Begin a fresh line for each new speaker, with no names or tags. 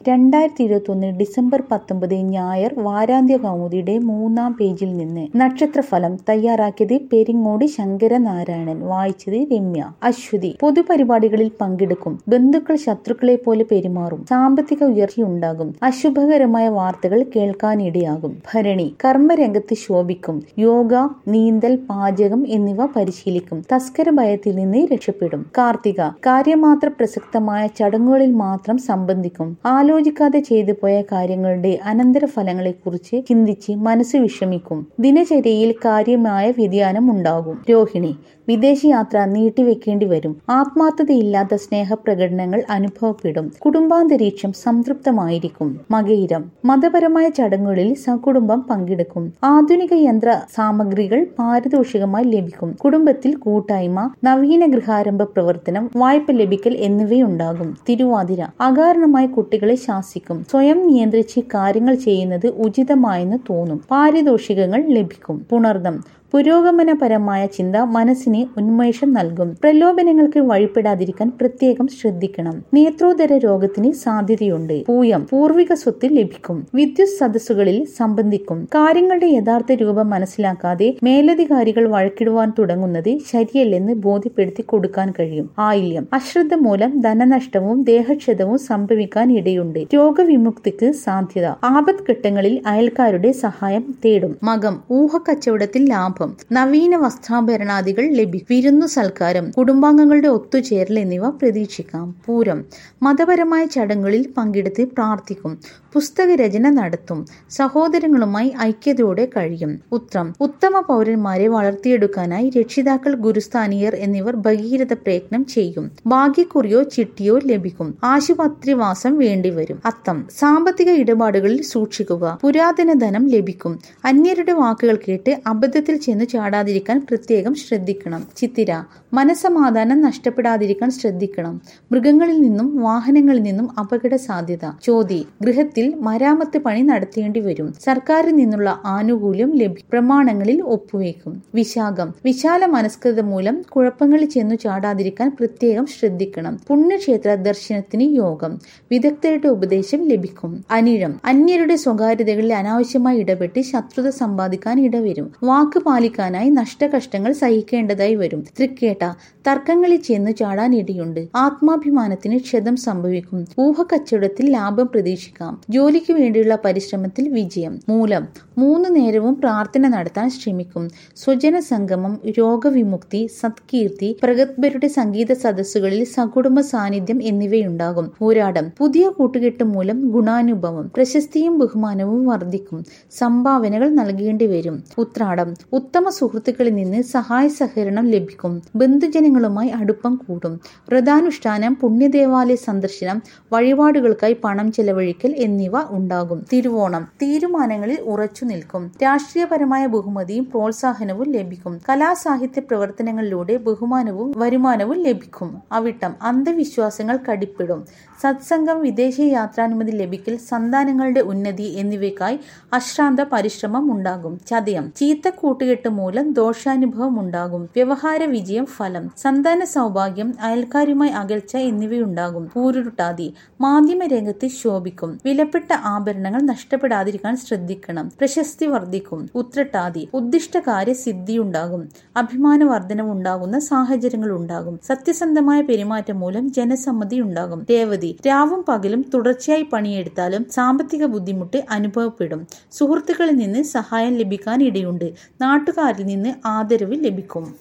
രണ്ടായിരത്തി ഇരുപത്തൊന്ന് ഡിസംബർ പത്തൊമ്പത് ഞായർ വാരാന്ത്യ കൗമുദിയുടെ മൂന്നാം പേജിൽ നിന്ന് നക്ഷത്രഫലം തയ്യാറാക്കിയത് പെരിങ്ങോട് ശങ്കരനാരായണൻ വായിച്ചത് രമ്യ അശ്വതി പൊതുപരിപാടികളിൽ പങ്കെടുക്കും ബന്ധുക്കൾ ശത്രുക്കളെ പോലെ പെരുമാറും സാമ്പത്തിക ഉയർച്ചയുണ്ടാകും അശുഭകരമായ വാർത്തകൾ കേൾക്കാനിടയാകും ഭരണി കർമ്മരംഗത്ത് ശോഭിക്കും യോഗ നീന്തൽ പാചകം എന്നിവ പരിശീലിക്കും തസ്കര ഭയത്തിൽ നിന്ന് രക്ഷപ്പെടും കാർത്തിക കാര്യമാത്ര പ്രസക്തമായ ചടങ്ങുകളിൽ മാത്രം സംബന്ധിക്കും ആലോചിക്കാതെ ചെയ്തു പോയ കാര്യങ്ങളുടെ അനന്തരഫലങ്ങളെക്കുറിച്ച് ചിന്തിച്ച് മനസ്സ് വിഷമിക്കും ദിനചര്യയിൽ കാര്യമായ വ്യതിയാനം ഉണ്ടാകും രോഹിണി വിദേശയാത്ര നീട്ടിവെക്കേണ്ടി വരും ആത്മാർത്ഥതയില്ലാത്ത സ്നേഹപ്രകടനങ്ങൾ അനുഭവപ്പെടും കുടുംബാന്തരീക്ഷം സംതൃപ്തമായിരിക്കും മകയിരം മതപരമായ ചടങ്ങുകളിൽ സകുടുംബം പങ്കെടുക്കും ആധുനിക യന്ത്ര സാമഗ്രികൾ പാരിതോഷികമായി ലഭിക്കും കുടുംബത്തിൽ കൂട്ടായ്മ നവീന ഗൃഹാരംഭ പ്രവർത്തനം വായ്പ ലഭിക്കൽ എന്നിവയുണ്ടാകും തിരുവാതിര അകാരണമായി കുട്ടികളെ ശാസിക്കും സ്വയം നിയന്ത്രിച്ച് കാര്യങ്ങൾ ചെയ്യുന്നത് ഉചിതമായെന്ന് തോന്നും പാരിതോഷികങ്ങൾ ലഭിക്കും പുണർദം പുരോഗമനപരമായ ചിന്ത മനസ്സിന് ഉന്മേഷം നൽകും പ്രലോഭനങ്ങൾക്ക് വഴിപ്പെടാതിരിക്കാൻ പ്രത്യേകം ശ്രദ്ധിക്കണം നേത്രോദര രോഗത്തിന് സാധ്യതയുണ്ട് പൂയം പൂർവിക സ്വത്ത് ലഭിക്കും വിദ്യുത് സദസ്സുകളിൽ സംബന്ധിക്കും കാര്യങ്ങളുടെ യഥാർത്ഥ രൂപം മനസ്സിലാക്കാതെ മേലധികാരികൾ വഴക്കിടുവാൻ തുടങ്ങുന്നത് ശരിയല്ലെന്ന് ബോധ്യപ്പെടുത്തി കൊടുക്കാൻ കഴിയും ആയില്യം അശ്രദ്ധ മൂലം ധനനഷ്ടവും ദേഹക്ഷതവും സംഭവിക്കാൻ ഇടയുണ്ട് രോഗവിമുക്തിക്ക് സാധ്യത ആപത് ഘട്ടങ്ങളിൽ അയൽക്കാരുടെ സഹായം തേടും മകം ഊഹക്കച്ചവടത്തിൽ ലാഭം നവീന വസ്ത്രാഭരണാദികൾ ലഭിക്കും വിരുന്നു സൽക്കാരം കുടുംബാംഗങ്ങളുടെ ഒത്തുചേരൽ എന്നിവ പ്രതീക്ഷിക്കാം പൂരം മതപരമായ ചടങ്ങുകളിൽ പങ്കെടുത്ത് പ്രാർത്ഥിക്കും പുസ്തക രചന നടത്തും സഹോദരങ്ങളുമായി ഐക്യതയോടെ കഴിയും ഉത്രം ഉത്തമ പൗരന്മാരെ വളർത്തിയെടുക്കാനായി രക്ഷിതാക്കൾ ഗുരുസ്ഥാനീയർ എന്നിവർ ഭഗീരഥ പ്രയത്നം ചെയ്യും ഭാഗ്യക്കുറിയോ ചിട്ടിയോ ലഭിക്കും ആശുപത്രിവാസം വേണ്ടിവരും അത്തം സാമ്പത്തിക ഇടപാടുകളിൽ സൂക്ഷിക്കുക പുരാതന ധനം ലഭിക്കും അന്യരുടെ വാക്കുകൾ കേട്ട് അബദ്ധത്തിൽ ചെന്നു ചാടാതിരിക്കാൻ പ്രത്യേകം ശ്രദ്ധിക്കണം ചിത്തിര മനസമാധാനം നഷ്ടപ്പെടാതിരിക്കാൻ ശ്രദ്ധിക്കണം മൃഗങ്ങളിൽ നിന്നും വാഹനങ്ങളിൽ നിന്നും അപകട സാധ്യത ചോതി ഗൃഹത്തിൽ മരാമത്ത് പണി നടത്തേണ്ടി വരും സർക്കാരിൽ നിന്നുള്ള ആനുകൂല്യം ലഭിക്കും പ്രമാണങ്ങളിൽ ഒപ്പുവെക്കും വിശാഖം വിശാല മനസ്കൃത മൂലം കുഴപ്പങ്ങളിൽ ചെന്നു ചാടാതിരിക്കാൻ പ്രത്യേകം ശ്രദ്ധിക്കണം പുണ്യക്ഷേത്ര ദർശനത്തിന് യോഗം വിദഗ്ധരുടെ ഉപദേശം ലഭിക്കും അനിഴം അന്യരുടെ സ്വകാര്യതകളിൽ അനാവശ്യമായി ഇടപെട്ട് ശത്രുത സമ്പാദിക്കാൻ ഇടവരും വാക്ക് പാലിക്കാനായി നഷ്ടകഷ്ടങ്ങൾ സഹിക്കേണ്ടതായി വരും തൃക്കേട്ട തർക്കങ്ങളിൽ ചെന്നു ചാടാൻ ഇടയുണ്ട് ആത്മാഭിമാനത്തിന് ക്ഷതം സംഭവിക്കും ഊഹക്കച്ചവടത്തിൽ ലാഭം പ്രതീക്ഷിക്കാം ജോലിക്ക് വേണ്ടിയുള്ള പരിശ്രമത്തിൽ വിജയം മൂലം മൂന്ന് നേരവും പ്രാർത്ഥന നടത്താൻ ശ്രമിക്കും സ്വജന സംഗമം രോഗവിമുക്തി സത്കീർത്തി പ്രഗത്ഭരുടെ സംഗീത സദസ്സുകളിൽ സകുടുംബ സാന്നിധ്യം എന്നിവയുണ്ടാകും പോരാടം പുതിയ കൂട്ടുകെട്ട് മൂലം ഗുണാനുഭവം പ്രശസ്തിയും ബഹുമാനവും വർദ്ധിക്കും സംഭാവനകൾ നൽകേണ്ടി വരും ഉത്രാടം ഉത്തമ സുഹൃത്തുക്കളിൽ നിന്ന് സഹായ സഹകരണം ലഭിക്കും ബന്ധുജനങ്ങളുമായി അടുപ്പം കൂടും വ്രതാനുഷ്ഠാനം പുണ്യദേവാലയ സന്ദർശനം വഴിപാടുകൾക്കായി പണം ചെലവഴിക്കൽ എന്നിവ ഉണ്ടാകും തിരുവോണം തീരുമാനങ്ങളിൽ ഉറച്ചു നിൽക്കും രാഷ്ട്രീയപരമായ ബഹുമതിയും പ്രോത്സാഹനവും ലഭിക്കും കലാസാഹിത്യ പ്രവർത്തനങ്ങളിലൂടെ ബഹുമാനവും വരുമാനവും ലഭിക്കും അവിട്ടം അന്ധവിശ്വാസങ്ങൾ കടിപ്പിടും സത്സംഗം വിദേശ യാത്രാനുമതി ലഭിക്കൽ സന്താനങ്ങളുടെ ഉന്നതി എന്നിവയ്ക്കായി അശ്രാന്ത പരിശ്രമം ഉണ്ടാകും ചതയം ചീത്ത കൂട്ടുകെട്ട് മൂലം ദോഷാനുഭവം ഉണ്ടാകും വ്യവഹാര വിജയം ഫലം സന്താന സൗഭാഗ്യം അയൽക്കാരുമായി അകൽച്ച എന്നിവയുണ്ടാകും പൂരുരുട്ടാതി മാധ്യമ രംഗത്ത് ശോഭിക്കും വിലപ്പെട്ട ആഭരണങ്ങൾ നഷ്ടപ്പെടാതിരിക്കാൻ ശ്രദ്ധിക്കണം പ്രശസ്തി വർദ്ധിക്കും ഉത്രട്ടാതി ഉദ്ദിഷ്ട കാര്യ സിദ്ധിയുണ്ടാകും അഭിമാന വർധനവ് ഉണ്ടാകുന്ന സാഹചര്യങ്ങൾ ഉണ്ടാകും സത്യസന്ധമായ പെരുമാറ്റം മൂലം ജനസമ്മതി ഉണ്ടാകും രേവതി രാവും പകലും തുടർച്ചയായി പണിയെടുത്താലും സാമ്പത്തിക ബുദ്ധിമുട്ട് അനുഭവപ്പെടും സുഹൃത്തുക്കളിൽ നിന്ന് സഹായം ലഭിക്കാൻ ഇടയുണ്ട് നാട്ടുകാരിൽ നിന്ന് ആദരവ് ലഭിക്കും